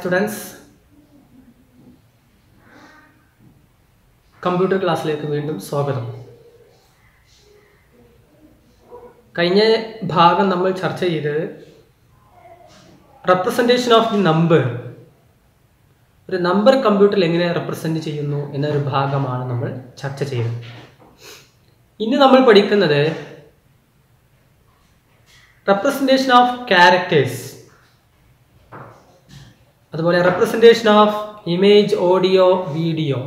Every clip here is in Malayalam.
സ്റ്റുഡൻസ് കമ്പ്യൂട്ടർ ക്ലാസ്സിലേക്ക് വീണ്ടും സ്വാഗതം കഴിഞ്ഞ ഭാഗം നമ്മൾ ചർച്ച ചെയ്തത് റെപ്രസെൻറ്റേഷൻ ഓഫ് ദി നമ്പർ ഒരു നമ്പർ കമ്പ്യൂട്ടറിൽ എങ്ങനെ റെപ്രസെൻറ്റ് ചെയ്യുന്നു എന്നൊരു ഭാഗമാണ് നമ്മൾ ചർച്ച ചെയ്തത് ഇനി നമ്മൾ പഠിക്കുന്നത് റെപ്രസെൻറ്റേഷൻ ഓഫ് ക്യാരക്ടേഴ്സ് അതുപോലെ representation of image audio video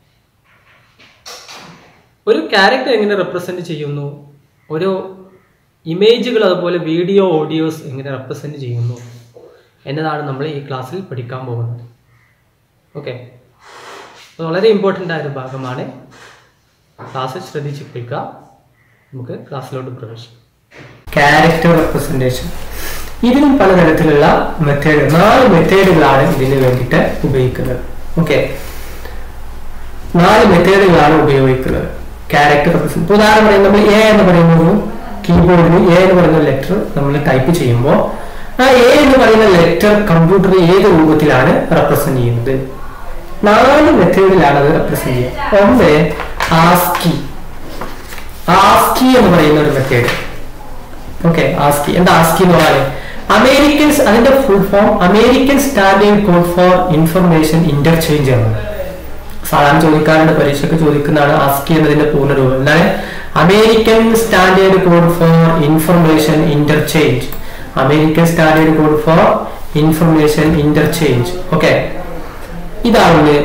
ഒരു ക്യാരക്ടർ എങ്ങനെ റെപ്രസെൻറ്റ് ചെയ്യുന്നു ഒരു ഇമേജുകൾ അതുപോലെ വീഡിയോ ഓഡിയോസ് എങ്ങനെ റെപ്രസെൻറ്റ് ചെയ്യുന്നു എന്നതാണ് നമ്മൾ ഈ ക്ലാസ്സിൽ പഠിക്കാൻ പോകുന്നത് ഓക്കെ വളരെ ഇമ്പോർട്ടൻ്റ് ആയ ഒരു ഭാഗമാണ് ക്ലാസ്സിൽ ശ്രദ്ധിച്ച് കേൾക്കുക നമുക്ക് ക്ലാസ്സിലോട്ട് പ്രവേശിക്കാം ക്യാരക്ടർ റെപ്രസെൻറ്റേഷൻ ഇതിനും പലതരത്തിലുള്ള മെത്തേഡ് നാല് മെത്തേഡുകളാണ് ഇതിന് വേണ്ടിയിട്ട് ഉപയോഗിക്കുന്നത് ഓക്കെ നാല് മെത്തേഡുകളാണ് ഉപയോഗിക്കുന്നത് ക്യാരക്ടർ റെപ്രസെന്റ് ഉദാഹരണം പറയാം നമ്മൾ എ എന്ന് പറയുന്നത് കീബോർഡിൽ എ എന്ന് പറയുന്ന ലെറ്റർ നമ്മൾ ടൈപ്പ് ചെയ്യുമ്പോൾ ആ എ എന്ന് പറയുന്ന ലെറ്റർ കമ്പ്യൂട്ടറിൽ ഏത് രൂപത്തിലാണ് റെപ്രസെന്റ് ചെയ്യുന്നത് നാല് മെത്തേഡിലാണ് അത് റെപ്രസെന്റ് ചെയ്യുക ഒന്ന് ആസ്കി ആസ്കി എന്ന് പറയുന്ന ഒരു മെത്തേഡ് ഓക്കെ ആസ്കി എന്താ ആസ്കി എന്ന് പറഞ്ഞാൽ അമേരിക്കൻസ് അതിന്റെ full form American standard code for information interchange ആണ് സാധാരണ ചോദിക്കാറുണ്ട് പരീക്ഷയ്ക്ക് ചോദിക്കുന്നതാണ് ആസ്കി എന്നതിന്റെ പൂർണ്ണരൂപം എന്താണ് American standard code for information interchange American standard code for information interchange okay ഇതാണ്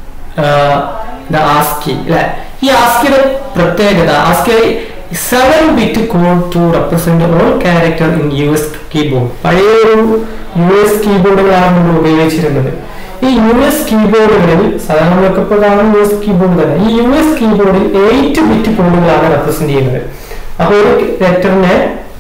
ആസ്കി അല്ലെ ഈ ആസ്കിയുടെ പ്രത്യേകത ASCII seven bit code to represent all character in U S keyboard പഴയ ഒരു യു എസ് കീബോർഡുകളാണ് നമ്മൾ ഉപയോഗിച്ചിരുന്നത് ഈ യു എസ് കീബോർഡുകളിൽ സാധാരണ നമ്മളൊക്കെ ഇപ്പോൾ കാണുന്ന യു എസ് കീബോർഡ് തന്നെ ഈ യു എസ് കീബോർഡിൽ എയ്റ്റ് ബിറ്റ് കോഡുകളാണ് റെപ്രസെന്റ് ചെയ്യുന്നത് അപ്പോൾ ഒരു ലെറ്ററിനെ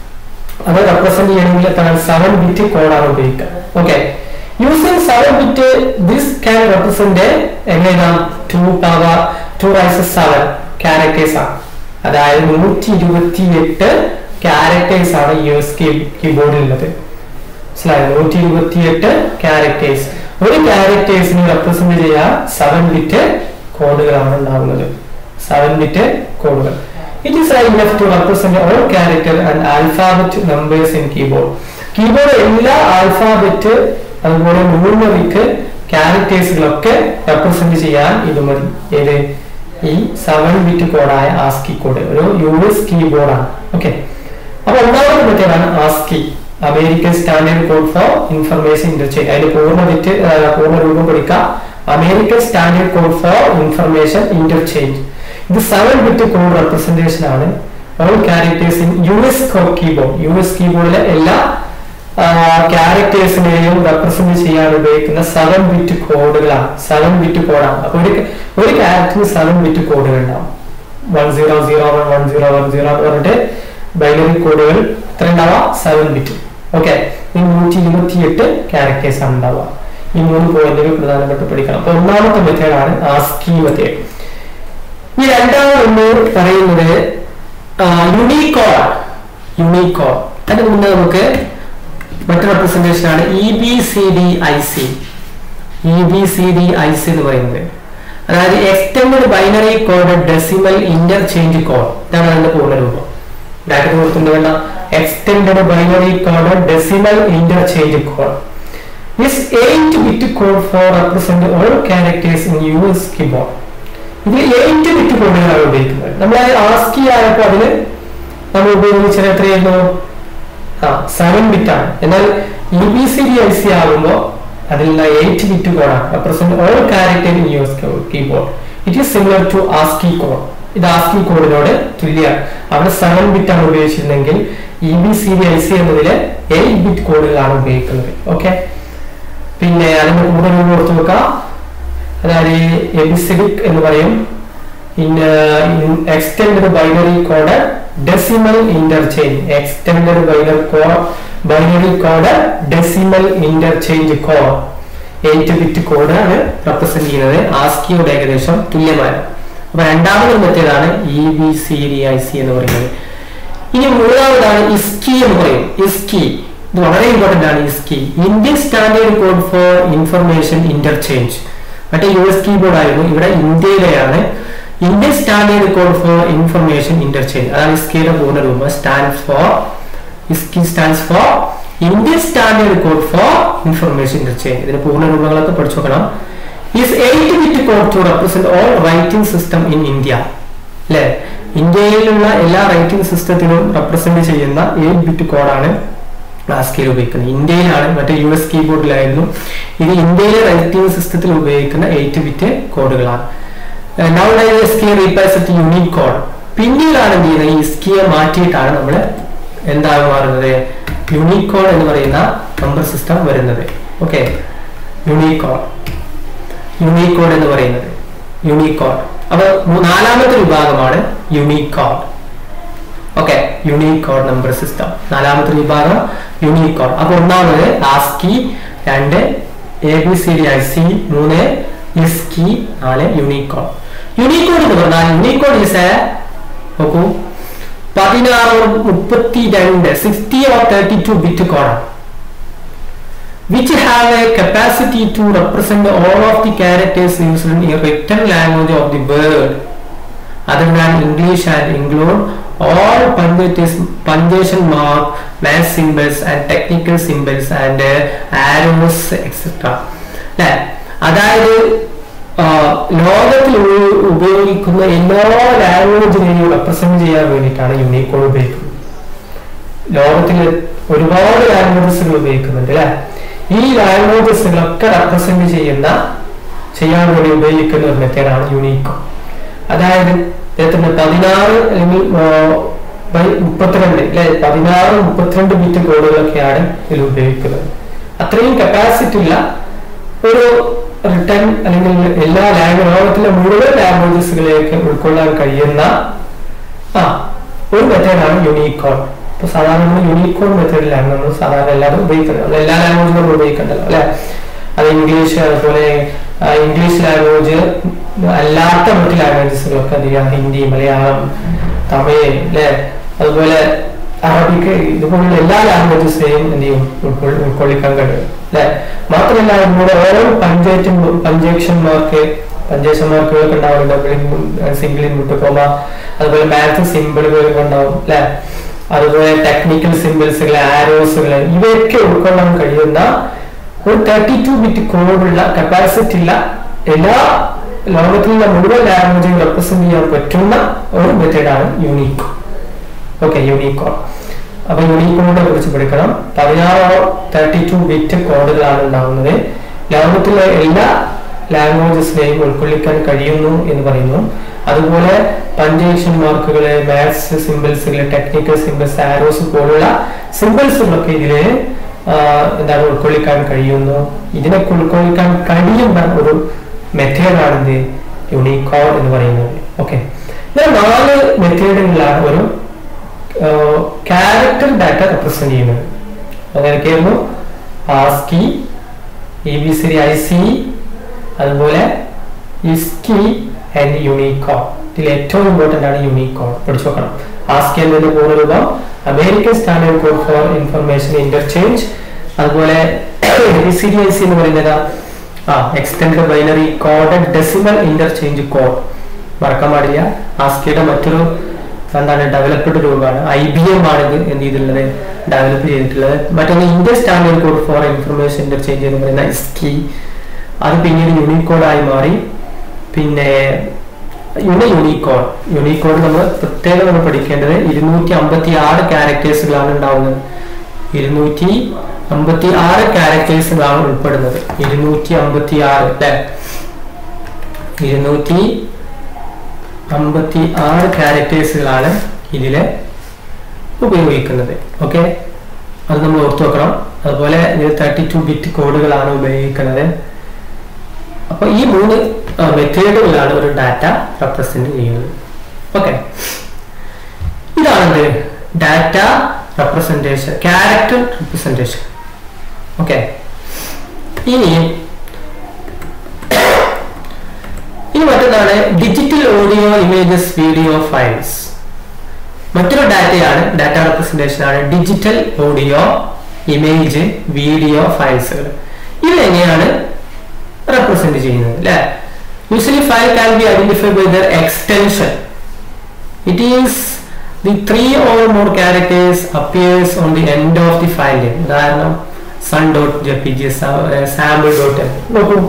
അത് റെപ്രസെന്റ് ചെയ്യണമെങ്കിൽ എത്രയാണ് സെവൻ ബിറ്റ് കോഡാണ് ഉപയോഗിക്കുക okay using seven bit this can represent എങ്ങനെയാണ് two power two raises seven characters ആണ് അതായത് നൂറ്റി ഇരുപത്തി എട്ട് ക്യാരക്ടേഴ്സ് ആണ് യു എസ് കീബോർഡിൽ ഉള്ളത് മനസ്സിലായോ നൂറ്റി ഇരുപത്തി എട്ട് ക്യാരക്ടേഴ്സ് ഒരു ക്യാരക്ടേഴ്സിന് റെപ്രസെന്റ് ചെയ്യാൻ സെവൻ ബിറ്റ് കോഡുകളാണ് ഉണ്ടാവുന്നത് സെവൻ ബിറ്റ് കോഡുകൾ it is I left to represent all character and alphabet numbers in keyboard keyboard എല്ലാ ആൽഫാബറ്റ് അതുപോലെ ന്യൂമറിക്ക് ക്യാരക്ടേഴ്സുകളൊക്കെ റെപ്രസെന്റ് ചെയ്യാൻ ഇത് മതി ഏത് ഈ സെവൻ ബിറ്റ് കോഡായ ആസ്കി കോഡ് ഒരു യു എസ് കീബോർഡാണ് ഓക്കെ അപ്പൊ ഒന്നാമത്തെ മെത്തേഡാണ് ASCII American standard code for information interchange അതിന്റെ പൂർണ്ണ ബിറ്റ് പൂർണ്ണ രൂപം പഠിക്കാം American standard code for information interchange ഇത് സെവൻ ബിറ്റ് കോഡ് റെപ്രസെന്റേഷൻ ആണ് all characters in U S keyboard U S കീബോർഡിലെ എല്ലാ ക്യാരക്ടേഴ്സിനെയും റെപ്രസെന്റ് ചെയ്യാൻ ഉപയോഗിക്കുന്ന സെവൻ ബിറ്റ് കോഡുകളാണ് സെവൻ ബിറ്റ് കോഡാണ് അപ്പൊ ഒരു ഒരു ക്യാരക്ടറിന് സെവൻ ബിറ്റ് കോഡുകൾ ഉണ്ടാവും one zero zero one one zero one zero എന്ന് പറഞ്ഞിട്ട് ബൈനറി കോഡുകൾ എത്ര ഉണ്ടാവുക സെവൻ ബിറ്റ് ഓക്കെ ഈ നൂറ്റി ഇരുപത്തി എട്ട് ക്യാരക്ടേഴ്സ് ആണ് ഉണ്ടാവുക ഈ മൂന്ന് പോയിന്റുകൾ പ്രധാനപ്പെട്ട് പഠിക്കണം അപ്പൊ ഒന്നാമത്തെ മെത്തേഡാണ് ആസ്കി മെത്തേഡ് ഈ രണ്ടാമതൊന്ന് പറയുന്നത് യുണീക്കോഡ് യുണീക്കോഡ് അതിന് മുന്നേ നമുക്ക് മറ്റൊരു റെപ്രസെന്റേഷൻ ആണ് E B C D I C E B C D I C എന്ന് പറയുന്നത് അതായത് extend binary code decimal interchange code ഇതാണ് അതിന്റെ പൂർണ്ണരൂപം ബ്രാക്കറ്റ് കൊടുത്തിട്ടുണ്ട് വേണ്ട extend binary code decimal interchange code this eight bit code for represent all characters in U S keyboard ഇതിൽ എയ്റ്റ് ബിറ്റ് കോഡുകളാണ് ഉപയോഗിക്കുന്നത് നമ്മൾ ആസ്കി ആയപ്പോൾ അതിന് നമ്മൾ ഉപയോഗിച്ചത് എത്രയായിരുന്നു ആ സെവൻ ബിറ്റ് ആണ് എന്നാൽ E B C D I C ആകുമ്പോൾ അതിലുള്ള എയ്റ്റ് ബിറ്റ് കോഡാണ് represent all character in U S keyboard it is similar to ASCII code ഇത് ആസ്കി കോഡിനോട് തുല്യമാണ് അവിടെ സെവൻ ബിറ്റ് ആണ് ഉപയോഗിച്ചിരുന്നെങ്കിൽ E B C D I C എന്നതിൽ എയ്റ്റ് ബിറ്റ് കോഡുകളാണ് ഉപയോഗിക്കുന്നത് ഓക്കെ പിന്നെ അതിന്റെ കൂടെ രൂപം ഓർത്ത് വെക്കാം അതായത് എബിസിഡിക് എന്ന് പറയും in extend binary code decimal interchange extend binary code binary code decimal interchange code eight bit കോഡാണ് റെപ്രസെന്റ് ചെയ്യുന്നത് ആസ്കിയോട് ഏകദേശം തുല്യമാണ് അപ്പൊ രണ്ടാമത് മെത്തേഡാണ് E B C D I C എന്ന് പറയുന്നത് ഇനി മൂന്നാമതാണ് ഇസ്കി എന്ന് പറയും ഇസ്കി ഇത് വളരെ ഇമ്പോർട്ടന്റ് ആണ് ഈ ISCII Indian standard code for information interchange മറ്റേ യു എസ് കീബോർഡ് ആയിരുന്നു ഇവിടെ ഇന്ത്യയിലെയാണ് Indian standard code for information interchange അതാണ് ഇസ്കിയുടെ പൂർണ്ണരൂപം stand for ISCII stands for Indian standard code for information interchange ഇതിന്റെ പൂർണ്ണരൂപങ്ങളൊക്കെ പഠിച്ചു നോക്കണം is eight bit code to represent all writing system in India അല്ലെ ഇന്ത്യയിലുള്ള എല്ലാ റൈറ്റിംഗ് സിസ്റ്റത്തിനും റെപ്രസെന്റ് ചെയ്യുന്ന എയ്റ്റ് ബിറ്റ് കോഡാണ് ആസ്കിയിൽ ഉപയോഗിക്കുന്നത് ഇന്ത്യയിലാണ് മറ്റേ യു എസ് കീബോർഡിലായിരുന്നു ഇത് ഇന്ത്യയിലെ റൈറ്റിംഗ് സിസ്റ്റത്തിൽ ഉപയോഗിക്കുന്ന എയ്റ്റ് ബിറ്റ് കോഡുകളാണ് നൗ സ്കിയ റീപ്ലേസ് യുണീക് കോഡ് പിന്നീടാണ് എന്ത് ചെയ്യുന്നത് ഈ സ്കിയെ മാറ്റിയിട്ടാണ് നമ്മൾ എന്തായി മാറുന്നത് യുണീക് കോഡ് എന്ന് പറയുന്ന നമ്പർ സിസ്റ്റം വരുന്നത് okay Unicode Unicode എന്ന് പറയുന്നത് യുണീക് കോഡ് അപ്പൊ മൂ- നാലാമത്തെ വിഭാഗമാണ് Unicode okay Unicode number system നാലാമത്തെ വിഭാഗം യുണീക് കോഡ് അപ്പൊ ഒന്നാമത് ആസ്കി രണ്ട് A B C D I C മൂന്ന് ഇസ്കി നാല് യുണീക് കോഡ് യുണീക് കോഡ് എന്ന് പറഞ്ഞാൽ യുണീക് കോഡ് ഈസ് എ നോക്കൂ പതിനാറ് മുപ്പത്തി രണ്ട് sixty or thirty two bit കോഡാണ് which have a capacity to represent all of the characters used in a written language of the word other than English and include all punctuation, punctuation mark, math symbols and technical symbols and uh, arrows etc. അല്ലേ അതായത് ആ, ലോകത്തിൽ ഉപ- ഉപയോഗിക്കുന്ന എല്ലാ ലാംഗ്വേജിനെയും റെപ്രസെന്റ് ചെയ്യാൻ വേണ്ടിയിട്ടാണ് യൂണിക്കോഡ് ഉപയോഗിക്കുന്നത് ലോകത്തിൽ ഒരുപാട് ലാംഗ്വേജസുകൾ ഉപയോഗിക്കുന്നുണ്ട് അല്ലെ ഈ ലാംഗ്വേജസുകളൊക്കെ റെപ്രസെന്റ് ചെയ്യുന്ന ചെയ്യാൻ വേണ്ടി ഉപയോഗിക്കുന്ന ഒരു മെത്തേഡാണ് യുണീക്ക് അതായത് അദ്ദേഹത്തിന്റെ പതിനാറ് അല്ലെങ്കിൽ ആ, ബൈ മുപ്പത്തിരണ്ട് അല്ലെ പതിനാറ് മുപ്പത്തിരണ്ട് ബിറ്റ് കോഡുകളൊക്കെയാണ് ഇതിൽ ഉപയോഗിക്കുന്നത് അത്രയും കപ്പാസിറ്റി ഉള്ള ഒരു റിട്ടേൺ അല്ലെങ്കിൽ എല്ലാ ലാംഗ്വേജ് ലോകത്തിലെ മുഴുവൻ ലാംഗ്വേജസുകളിലേക്ക് ഉൾക്കൊള്ളാൻ കഴിയുന്ന ആ ഒരു മെത്തേഡാണ് യൂണീക് കോഡ് ഇപ്പൊ സാധാരണ നമ്മൾ യൂണീക് കോഡ് മെത്തേഡിലാണ് നമ്മൾ സാധാരണ എല്ലാവരും ഉപയോഗിക്കുന്നത് നമ്മൾ എല്ലാ ലാംഗ്വേജും നമ്മൾ ഉപയോഗിക്കണ്ടല്ലോ അല്ലെ അത് ഇംഗ്ലീഷ് അതുപോലെ ആ, ഇംഗ്ലീഷ് ലാംഗ്വേജ് അല്ലാത്ത മറ്റ് ലാംഗ്വേജസുകളൊക്കെ എന്ത് ചെയ്യാം ഹിന്ദി മലയാളം തമിഴ് അല്ലെ അതുപോലെ അറബിക്ക് ഇതുപോലുള്ള എല്ലാ ലാംഗ്വേജസിനെയും എന്ത് ചെയ്യും ഉൾക്കൊള്ളി- ഉൾക്കൊള്ളിക്കാൻ കഴിയും അല്ലെ മാത്രമല്ല നമ്മുടെ ഓരോ പഞ്ചായത്തും പഞ്ചാക്ഷന്മാർക്ക് പഞ്ചാക്ഷന്മാർക്കുകളൊക്കെ ഉണ്ടാവും ഡബിളിംഗ് സിംഗിൾ ഇൻപുട്ട് കോമ അതുപോലെ മാത്ത് സിമ്പിളുകളൊക്കെ ഉണ്ടാവും അല്ലെ അതുപോലെ ടെക്നിക്കൽ സിമ്പിൾസുകൾ ആരോസുകൾ ഇവയൊക്കെ ഉൾക്കൊള്ളാൻ കഴിയുന്ന ഒരു തേർട്ടി ടു ബിറ്റ് കോഡുള്ള കപ്പാസിറ്റി ഉള്ള എല്ലാ ലോകത്തിലുള്ള മുഴുവൻ ലാംഗ്വേജും റെപ്രസെന്റ് ചെയ്യാൻ പറ്റുന്ന ഒരു മെത്തേഡാണ് യൂണീക്ക് ഓക്കെ യൂണീക് കോഡ് അപ്പൊ യൂണീക് കോഡിനെ കുറിച്ച് പഠിക്കണം പതിനാറോ തേർട്ടി ടു ബിറ്റ് കോഡുകളാണ് ഉണ്ടാകുന്നത് ലോകത്തിലെ എല്ലാ ലാംഗ്വേജസിനെയും ഉൾക്കൊള്ളിക്കാൻ കഴിയുന്നു എന്ന് പറയുന്നു അതുപോലെ പഞ്ചേഷൻ മാർക്കുകള് മാത്സ് സിമ്പിൾസുകൾ ടെക്നിക്കൽ സിമ്പിൾസ് ആരോസ് പോലുള്ള സിമ്പിൾസുകളൊക്കെ ഇതില് ആ, എന്താണ് ഉൾക്കൊള്ളിക്കാൻ കഴിയുന്നു ഇതിനൊക്കെ ഉൾക്കൊള്ളിക്കാൻ കഴിയുന്ന ഒരു മെത്തേഡാണ് ഇത് യൂണിക്കോഡ് എന്ന് പറയുന്നത് ഓക്കെ ഇതിൽ നാല് മെത്തേഡുകളിലാണ് ഒരു ക്യാരക്ടർ ഡാറ്റ റെപ്രസെന്റ് ചെയ്യുന്നത് അതൊക്കെയായിരുന്നു ASCII E B C I C അതുപോലെ ഇസ്കി ആൻഡ് യൂണിക്കോഡ് ഇതിൽ ഏറ്റവും ഇമ്പോർട്ടന്റ് ആണ് യൂണിക്കോഡ് പഠിച്ചു നോക്കണം ആസ്കി എന്നതിന്റെ പൂർണ്ണരൂപം American standard code for information interchange അതുപോലെ B C D I C എന്ന് പറയുന്നത് ആ extend binary coded decimal interchange code മറക്കാൻ പാടില്ല ആസ്കിയുടെ മറ്റൊരു എന്താണ് ഡെവലപ്ഡ് രൂപമാണ് ഐ ബി എം ആണ് ഇത് എന്ത് ചെയ്തിട്ടുള്ളത് ഡെവലപ്പ് ചെയ്തിട്ടുള്ളത് മറ്റൊന്ന് Indian standard code for information interchange എന്ന് പറയുന്ന ഇസ്കി അത് പിന്നീട് യൂണിക്കോഡായി മാറി പിന്നെ ഇവിടെ യൂണിക്കോഡ് യൂണിക്കോഡ് നമ്മൾ പ്രത്യേകം നമ്മൾ പഠിക്കേണ്ടത് ഇരുന്നൂറ്റി അമ്പത്തി ആറ് ക്യാരക്ടേഴ്സുകളാണ് ഉണ്ടാവുന്നത് ഇരുന്നൂറ്റി അമ്പത്തി ആറ് ക്യാരക്ടേഴ്സുകളാണ് ഉൾപ്പെടുന്നത് ഇരുന്നൂറ്റി അമ്പത്തി ആറ് അല്ലെ ഇരുന്നൂറ്റി അമ്പത്തി ആറ് ക്യാരക്ടേഴ്സുകളാണ് ഇതില് ഉപയോഗിക്കുന്നത് ഓക്കെ അത് നമ്മൾ ഓർത്തു വെക്കണം അതുപോലെ ഇത് തേർട്ടി ടു ബിറ്റ് കോഡുകളാണ് ഉപയോഗിക്കുന്നത് അപ്പൊ ഈ മൂന്ന് മെത്തേഡുകളാണ് ഒരു ഡാറ്റ റെപ്രസെന്റ് ചെയ്യുന്നത് ഓക്കെ ഇതാണ് data representation character representation okay ഇനി ഇനി മറ്റൊന്നാണ് digital audio images video files മറ്റൊരു ഡാറ്റയാണ് ഡാറ്റ റെപ്രസെന്റേഷൻ ആണ് ഡിജിറ്റൽ ഓഡിയോ ഇമേജ് വീഡിയോ ഫയൽസുകൾ ഇതെങ്ങനെയാണ് റെപ്രസെന്റ് ചെയ്യുന്നത് അല്ലെ usually file can be identify by their extension it is the three or more characters appears on the end of the file name ഉദാഹരണം sun dot JPG sample dot നോക്കൂ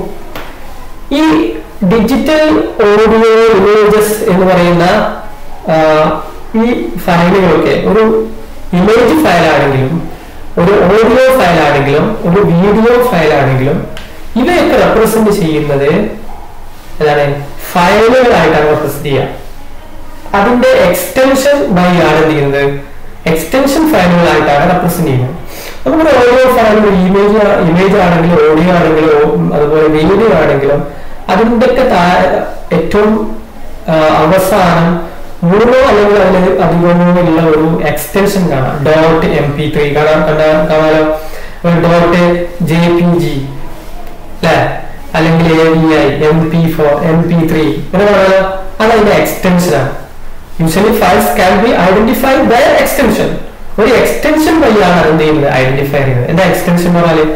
ഈ ഡിജിറ്റൽ ഓഡിയോ ഇമേജസ് എന്ന് പറയുന്ന ആ, ഈ ഫയലുകളൊക്കെ ഒരു ഇമേജ് ഫയൽ ആണെങ്കിലും ഒരു ഓഡിയോ ഫയൽ ആണെങ്കിലും ഒരു വീഡിയോ ഫയൽ ആണെങ്കിലും ഇവയൊക്കെ റെപ്രസെന്റ് ചെയ്യുന്നത് എന്താണ് ഫയലുകളായിട്ടാണ് റെപ്രസെന്റ് ചെയ്യുക അതിന്റെ എക്സ്റ്റൻഷൻ ബൈ ആണ് എന്ത് ചെയ്യുന്നത് എക്സ്റ്റൻഷൻ ഫയലുകളായിട്ടാണ് റെപ്രസെന്റ് ചെയ്യുന്നത് നമുക്ക് ഓഡിയോ ഫയൽ ഇമേജ് ഇമേജ് ആണെങ്കിലും ഓഡിയോ ആണെങ്കിലും അതുപോലെ വീഡിയോ ആണെങ്കിലും അതിന്റെ ഒക്കെ ഏറ്റവും ആ, അവസാനം മൂന്നോ അല്ലെങ്കിൽ അതിൽ അധികമോ ഉള്ള ഒരു എക്സ്റ്റൻഷൻ കാണാം ഡോട്ട് എം പി ത്രീ കാണാൻ കണ്ടാ കാണാലോ ഡോട്ട് ജെ പി ജി അല്ലെ അല്ലെങ്കിൽ A V I M P four M P three ഇങ്ങനെ പറയാലോ അത് അതിന്റെ എക്സ്റ്റൻഷൻ ആണ് usually files can be identify by extension ഒരു എക്സ്റ്റൻഷൻ വഴിയാണ് എന്ത് ചെയ്യുന്നത് ഐഡന്റിഫൈ ചെയ്യുന്നത് എന്താ എക്സ്റ്റൻഷൻ എന്ന് പറഞ്ഞാൽ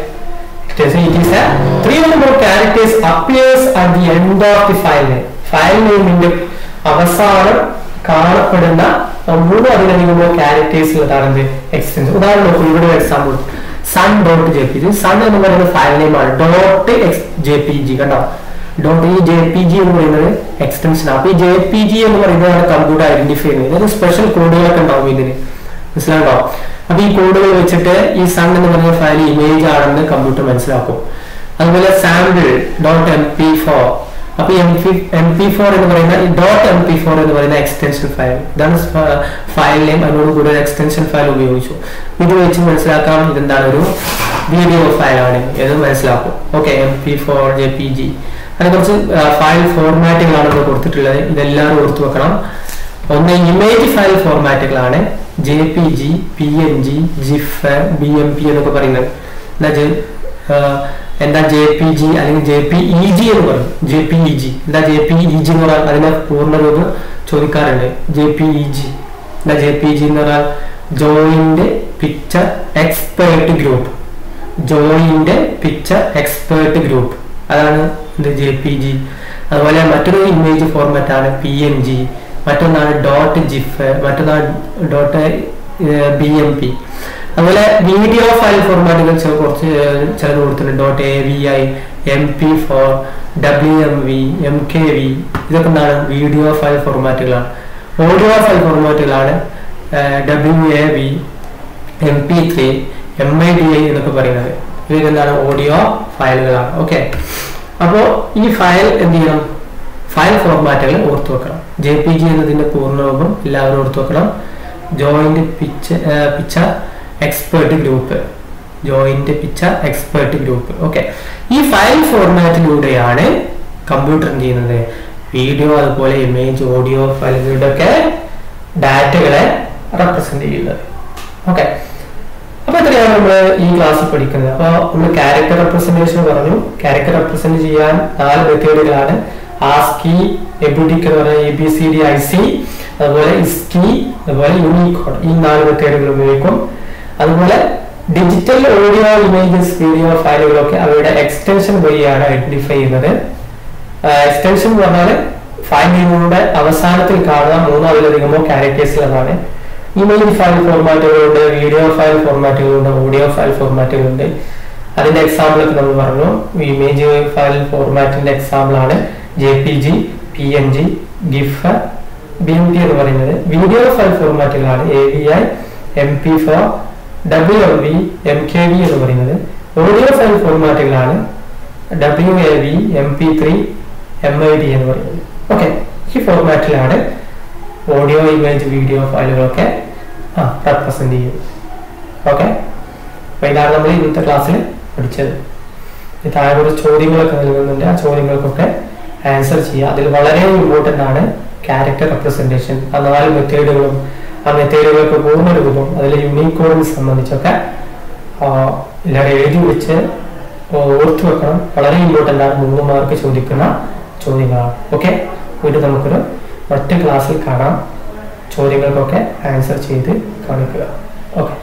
it is a three or more characters appears at the end of the file name file നെയിമിന്റെ അവസാനം കാണപ്പെടുന്ന മൂന്നോ അതിലധികമോ ക്യാരക്ടേഴ്സ് ഉള്ളതാണ് എന്ത് എക്സ്റ്റൻഷൻ ഉദാഹരണം നോക്കൂ ഇവിടെ ഒരു example sun dot J P G sun എന്ന് പറയുന്ന ഫയൽ നെയിമാണ് ഡോട്ട് ജെ പി ജി കണ്ടോ ഡോട്ട് ഈ ജെ പി ജി എന്ന് പറയുന്നത് എക്സ്റ്റൻഷൻ അപ്പൊ ഈ ജെ പി ജി എന്ന് പറയുന്നതാണ് കമ്പ്യൂട്ടർ ഐഡന്റിഫൈ ചെയ്യുന്നത് ഇതിന് സ്പെഷ്യൽ കോഡുകളൊക്കെ ഉണ്ടാവും ഇതിന് മനസ്സിലാണ്ടോ അപ്പൊ ഈ കോഡുകൾ വെച്ചിട്ട് ഈ സൺ എന്ന് പറയുന്ന ഫയൽ ഇമേജ് ആണെന്ന് കമ്പ്യൂട്ടർ മനസ്സിലാക്കും അതുപോലെ sample dot M P four അപ്പൊ M P M P four എന്ന് പറയുന്ന ഈ ഡോട്ട് എം പി ഫോർ എന്ന് പറയുന്ന എക്സ്റ്റൻഷൻ ഫയൽ ഇതാണ് ഫയൽ നെയിം അതിനോട് കൂടി ഒരു എക്സ്റ്റൻഷൻ ഫയൽ ഉപയോഗിച്ചു ഇത് വെച്ച് മനസ്സിലാക്കാം ഇതെന്താണ് ഒരു വീഡിയോ ഫയലാണ് എന്ന് മനസ്സിലാക്കും okay M P four J P G അതിനെ കുറച്ച് ഫയൽ ഫോർമാറ്റുകളാണ് നമ്മൾ കൊടുത്തിട്ടുള്ളത് ഇതെല്ലാവരും ഓർത്തു വെക്കണം ഒന്ന് ഇമേജ് ഫയൽ ഫോർമാറ്റുകളാണ് J P G P N G GIF B M P എന്നൊക്കെ പറയുന്നത് എന്താ ജെ- ആ, എന്താ ജെ പി ജി അല്ലെങ്കിൽ ജെ പി ഇ ജി എന്ന് പറയും ജെ പി ഇ ജി എന്താ ജെ പി ഇ ജി എന്ന് പറഞ്ഞാൽ അതിനെ പൂർണ്ണരൂപം ചോദിക്കാറുണ്ട് ജെ പി ഇ ജി എന്താ ജെ പി ജി എന്ന് പറഞ്ഞാൽ joint picture expert group joint picture expert group അതാണ് ഇത് ജെ പി ജി അതുപോലെ മറ്റൊരു ഇമേജ് ഫോർമാറ്റ് ആണ് പി എൻ ജി മറ്റൊന്നാണ് ഡോട്ട് ജിഫ് മറ്റൊന്നാണ് ഡോട്ട് ബി എം പി അതുപോലെ വീഡിയോ ഫയൽ ഫോർമാറ്റുകൾ ചില കുറച്ച് ഏഹ്, ചിലത് കൊടുത്തിട്ടുണ്ട് dot A V I M P four W M V M K V ഇതൊക്കെ എന്താണ് വീഡിയോ ഫയൽ ഫോർമാറ്റുകളാണ് ഓഡിയോ ഫയൽ ഫോർമാറ്റുകളാണ് W A V M P three M I D I എന്നൊക്കെ പറയുന്നത് ഇതൊക്കെ എന്താണ് ഓഡിയോ ഫയലുകളാണ് ഓക്കെ അപ്പോൾ ഈ ഫയൽ എന്ത് ചെയ്യണം ഫയൽ ഫോർമാറ്റുകൾ ഓർത്തു വെക്കണം ജെ പി ജി എന്നതിന്റെ പൂർണ്ണരൂപം എല്ലാവരും ഓർത്തു വെക്കണം joint picture picture expert group joint picture expert group okay ഈ ഫയൽ ഫോർമാറ്റിലൂടെയാണ് കമ്പ്യൂട്ടർ എന്ത് ചെയ്യുന്നത് വീഡിയോ അതുപോലെ ഇമേജ് ഓഡിയോ ഫയലുകളുടെ ഒക്കെ ഡാറ്റകളെ റെപ്രസെന്റ് ചെയ്യുന്നത് ഓക്കെ അപ്പൊ എത്രയാണ് നമ്മൾ ഈ ക്ലാസ്സിൽ പഠിക്കുന്നത് അപ്പൊ നമ്മൾ ക്യാരക്ടർ റെപ്രസെന്റേഷൻ പറഞ്ഞു ക്യാരക്ടർ റെപ്രസെന്റ് ചെയ്യാൻ നാല് മെത്തേഡുകളാണ് ആസ്കി എബുഡിക് എന്ന് പറഞ്ഞ A B C D I C അതുപോലെ ഇസ്കി അതുപോലെ യൂണിക്കോഡ് ഈ നാല് മെത്തേഡുകൾ ഉപയോഗിക്കും അതുപോലെ ഡിജിറ്റൽ ഓഡിയോ ഇമേജസ് വീഡിയോ ഫയലുകളൊക്കെ അവയുടെ എക്സ്റ്റൻഷൻ വഴിയാണ് ഐഡന്റിഫൈ ചെയ്യുന്നത് എക്സ്റ്റൻഷൻ എന്ന് പറഞ്ഞാൽ ഫയൽ നെയിമുകളുടെ അവസാനത്തിൽ കാണുന്ന മൂന്നോ അതിലധികമോ ക്യാരക്ടേഴ്സ് എന്നാണ് ഇമേജ് ഫയൽ ഫോർമാറ്റുകളുണ്ട് വീഡിയോ ഫയൽ ഫോർമാറ്റുകളുണ്ട് ഓഡിയോ ഫയൽ ഫോർമാറ്റുകളുണ്ട് അതിന്റെ എക്സാമ്പിൾ ഒക്കെ നമ്മൾ പറഞ്ഞു ഇമേജ് ഫയൽ ഫോർമാറ്റിന്റെ എക്സാമ്പിൾ ആണ് J P G P N G GIF B M P എന്ന് പറയുന്നത് വീഡിയോ ഫയൽ ഫോർമാറ്റുകളാണ് A V I M P four W M V M K V എന്ന് പറയുന്നത് ഓഡിയോ ഫയൽ ഫോർമാറ്റുകളാണ് W A V M P three M I D എന്ന് പറയുന്നത് ഓക്കെ ഈ ഫോർമാറ്റിലാണ് ഓഡിയോ ഇമേജ് വീഡിയോ ഫയലുകളൊക്കെ ആ റെപ്രസെന്റ് ചെയ്യുന്നത് ഓക്കെ അപ്പൊ ഇതാണ് നമ്മൾ ഇന്നത്തെ ക്ലാസ്സിൽ പഠിച്ചത് ഈ താഴെ കുറച്ച് ചോദ്യങ്ങളൊക്കെ നൽകുന്നുണ്ട് ആ ചോദ്യങ്ങൾക്കൊക്കെ ആൻസർ ചെയ്യുക അതിൽ വളരെ ഇമ്പോർട്ടൻ്റ് ആണ് ക്യാരക്ടർ റെപ്രസെന്റേഷൻ ആ നാല് മെത്തേഡുകളും ആ മെത്തേഡുകളൊക്കെ പൂർണ്ണ രൂപം അതിലെ യൂണിക്കോഡിനെ സംബന്ധിച്ചൊക്കെ ആ, എല്ലാവരും എഴുതി വെച്ച് ഓർത്തു വെക്കണം വളരെ ഇമ്പോർട്ടൻ്റ് ആണ് മൂന്ന് മാർക്ക് ചോദിക്കുന്ന ചോദ്യങ്ങളാണ് ഓക്കെ വീണ്ടും നമുക്കൊരു ഒറ്റ ക്ലാസ്സിൽ കാണാം ചോദ്യങ്ങൾക്കൊക്കെ ആൻസർ ചെയ്ത് കാണിക്കുക ഓക്കെ